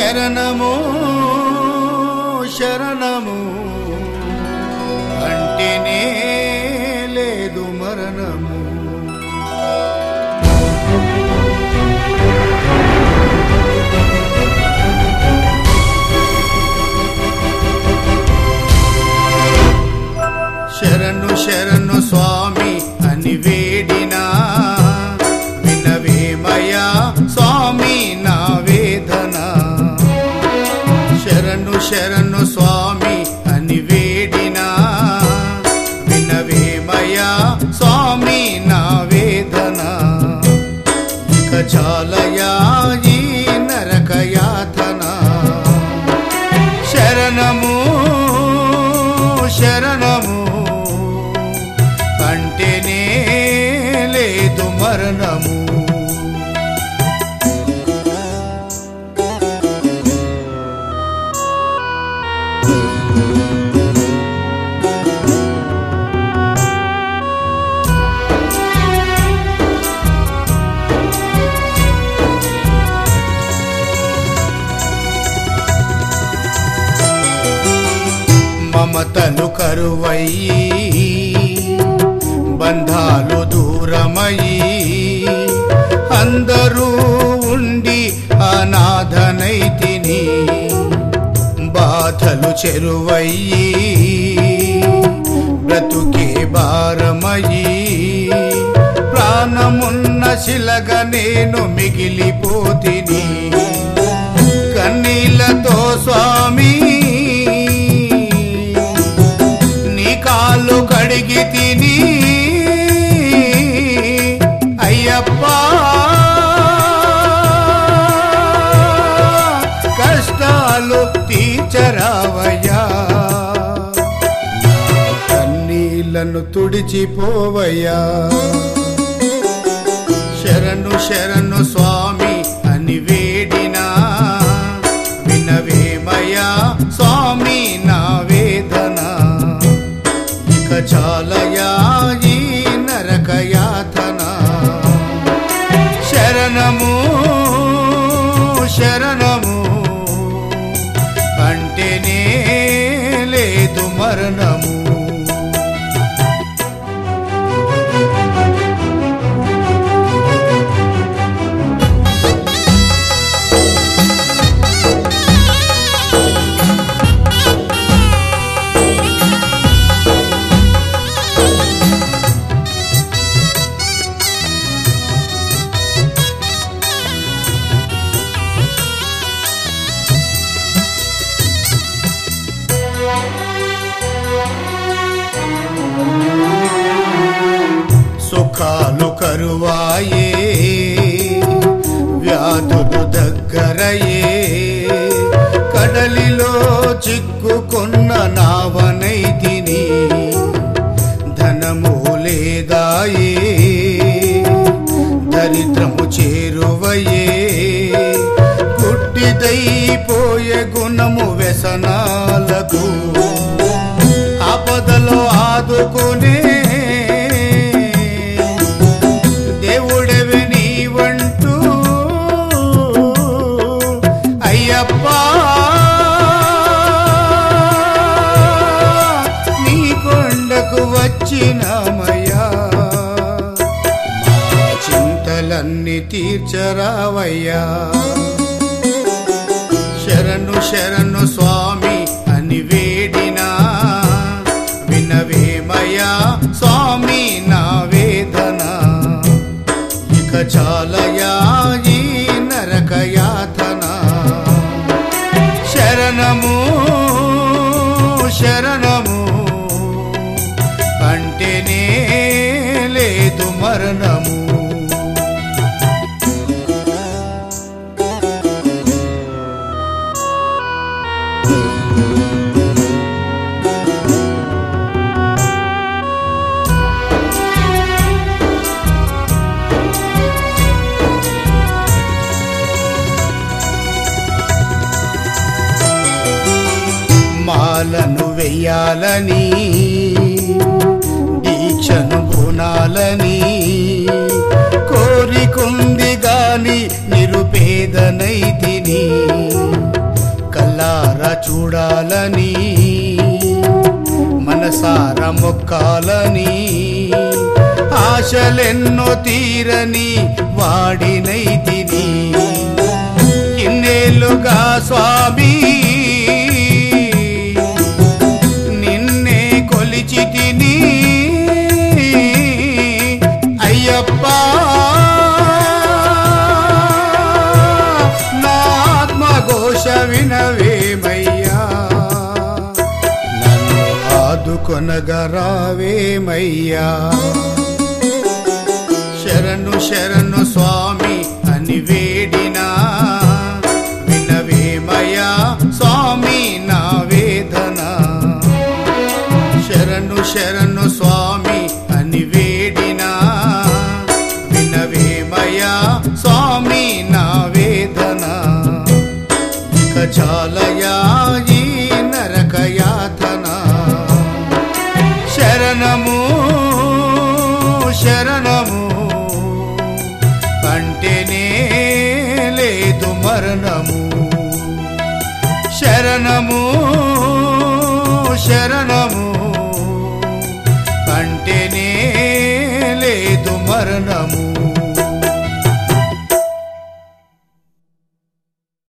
శరణము శరణము అంటేనే లేదు మరణము శరణు శరణు స్వామి అని వేడినా వినవేమయా స్వామి నా వేదన శరణు శరణు స్వామి అని వేడినా వినవేమయా స్వామి నా వేదన ఇక చాలయా ఈ నరక యాతన శరణము శరణము అంటేనే లేదు మరణము మమతలు కరువయ్యి బంధాలు దూరమయ్యి అందరూ ఉండి అనాథనైతిని బాధలు చెరువయ్యి బ్రతుకే భారమయ్యి ప్రాణమున్న శిలగా నేను మిగిలిపోతిని కన్నీళ్లతో స్వామి నీ కాళ్ళు కడిగి తిని అయ్యప్ప కష్టాలు తీర్చరావయ్యా కన్నీళ్లను తుడిచిపోవయ్యా శరణు శరణు స్వామి అని వేడినా వినవేమయా స్వామి నా వేదన ఇక చాలయా ఈ నరక యాతన శరణము శరణము అంటేనే లేదు మరణము సుఖాలు కరువాయే వ్యాధులు దగ్గరయే కడలిలో చిక్కుకున్న నావనైతిని ధనము లేదాయే దరిద్రము చేరువయే పుట్టిదైపోయే గుణము వ్యసనాలకు ఆపదలో ఆదుకునే దేవుడెవి నీవంటూ అయ్యప్ప నీ కొండకు వచ్చినామయ్యా మా చింతలన్నీ తీర్చరావయ్యా శరణు శరణు స్వామి అని వేడినా వినవేమయా స్వామి నా వేదన ఇక చాలయా ఈ నరక యాతన శరణము శరణము అంటేనే లేదు మరణము మాలను వెయ్యాలని దీక్షను బునాలని కోరికుంది గాని నిరుపేదనైతిని చూడాలని మనసార మొక్కాలని ఆశలెన్నో తీరని వాడినైతిని ఇన్నేళ్ళుగా స్వామి నిన్నే కొలిచి తిని అయ్యప్ప నా ఆత్మఘోష వినవేమయ్యా నన్ను ఆదుకొనగరావేమయ్యా శరణు శరణు స్వామి అని వేడినా వినవేమయ్యా స్వామి నా వేదన శరణు శరణు స్వామి అని వేడినా వినవేమయ్యా స్వామి నా వేదన ఇక చాలయా ఈ నరక యాతన శరణము శరణము అంటేనే లేదు మరణము శరణము శరణము అంటేనే లేదు మరణము